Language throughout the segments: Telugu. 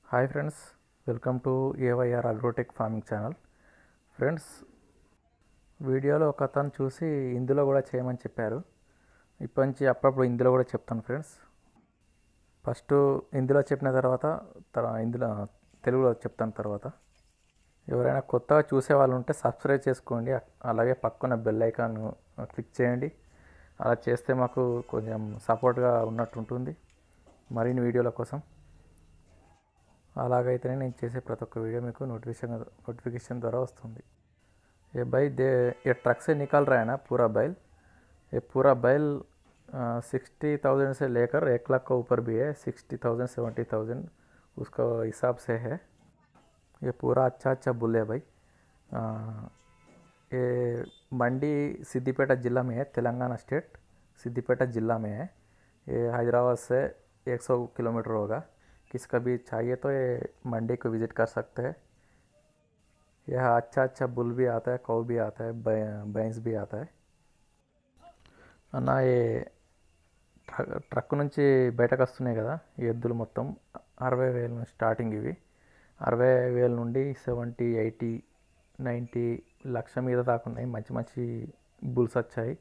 hi friends welcome to A Y R agrotech farming channel friends వీడియోలో ఒక అతను చూసి ఇందులో కూడా చేయమని చెప్పారు ఇప్పటి నుంచి అప్పుడప్పుడు ఇందులో కూడా చెప్తాను ఫ్రెండ్స్ ఫస్ట్ ఇందులో చెప్పిన తర్వాత తర్వా- ఇందులో తెలుగులో చెప్తాను తర్వాత ఎవరైనా కొత్తగా చూసే వాళ్ళు ఉంటే సబ్స్క్రైబ్ చేసుకోండి అ- అలాగే పక్కన బెల్ ఐకాన్ క్లిక్ చేయండి అలా చేస్తే మాకు కొంచెం సపోర్ట్గా ఉన్నట్టు ఉంటుంది మరిన్ని వీడియోల కోసం అలాగైతేనే నేను చేసే ప్రతి ఒక్క వీడియో మీకు नोटिफिकेशन नोटिफिकेशन द्वारा वस्तुंदी ये भाई दे ये ट्रक से निकल रहा है ना पूरा बैल ये पूरा बैल सिक्सटी थाउजेंड से लेकर एक लाख का ऊपर भी है सिक्सटी थाउजेंड सेवेंटी थाउजेंड उसका हिसाब से है ये पूरा अच्छा अच्छा बुल है भाई आ, ये मंडी सिद्दीपेटा ज़िला में है तेलंगाना स्टेट सिद्दीपेटा ज़िला में है ये हैदराबाद से 100 किलोमीटर होगा किसका भी चाहिए तो ये मंडी को विज़िट कर सकते हैं यह अच्छा अच्छा बुल भी आता है कौ भी आता है भै- भैंस भी आता है అన్న ఈ ట్రక్ ట్రక్ నుంచి బయటకు వస్తున్నాయి కదా ఈ ఎద్దులు మొత్తం అరవై వేల నుంచి స్టార్టింగ్ ఇవి అరవై వేల నుండి సెవెంటీ ఎయిటీ నైంటీ లక్ష మీద దాకా ఉన్నాయి మంచి మంచి బుల్స్ వచ్చాయి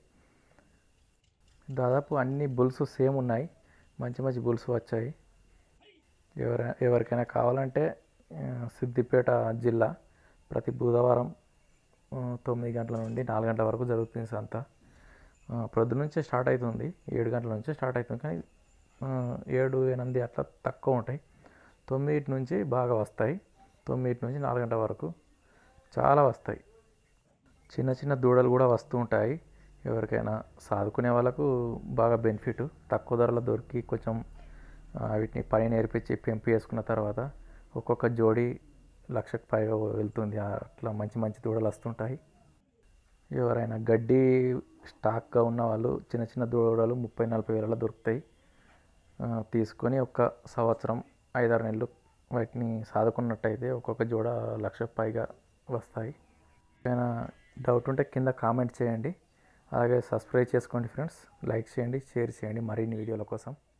దాదాపు అన్ని బుల్స్ సేమ్ ఉన్నాయి మంచి మంచి బుల్స్ వచ్చాయి ఎవరైనా ఎవరికైనా కావాలంటే ఆ, సిద్దిపేట జిల్లా ప్రతి బుధవారం ఆ, తొమ్మిది గంటల నుండి నాలుగు గంటల వరకు జరుగుతుంది సంత ఆ, ప్రొద్దు నుంచే స్టార్ట్ అవుతుంది ఏడు గంటల నుంచే స్టార్ట్ అవుతుంది కానీ ఆ, ఏడు ఎనిమిది అట్లా తక్కువ ఉంటాయి తొమ్మిది నుంచి బాగా వస్తాయి తొమ్మిది నుంచి నాలుగు గంటల వరకు చాలా వస్తాయి చిన్న చిన్న దూడలు కూడా వస్తూ ఉంటాయి ఎవరికైనా సాదుకునే వాళ్ళకు బాగా బెనిఫిట్ తక్కువ ధరలో దొరికి కొంచెం ఆ, వీటిని పని నేర్పించి పెంపు చేసుకున్న తర్వాత ఒక్కొక్క జోడి లక్షకు పైగా వెళ్తుంది అట్లా మంచి మంచి దూడలు వస్తుంటాయి ఎవరైనా గడ్డి స్టాక్గా ఉన్న వాళ్ళు చిన్న చిన్న దూడలు ముప్పై నలభై వేలలో దొరుకుతాయి ఆ, తీసుకొని ఒక సంవత్సరం ఐదారు నెలలు వాటిని సాదుకున్నట్టయితే ఒక్కొక్క జోడ లక్షకు పైగా వస్తాయి ఏమైనా డౌట్ ఉంటే కింద కామెంట్ చేయండి అలాగే సబ్స్క్రైబ్ చేసుకోండి ఫ్రెండ్స్ లైక్ చేయండి షేర్ చేయండి మరిన్ని వీడియోల కోసం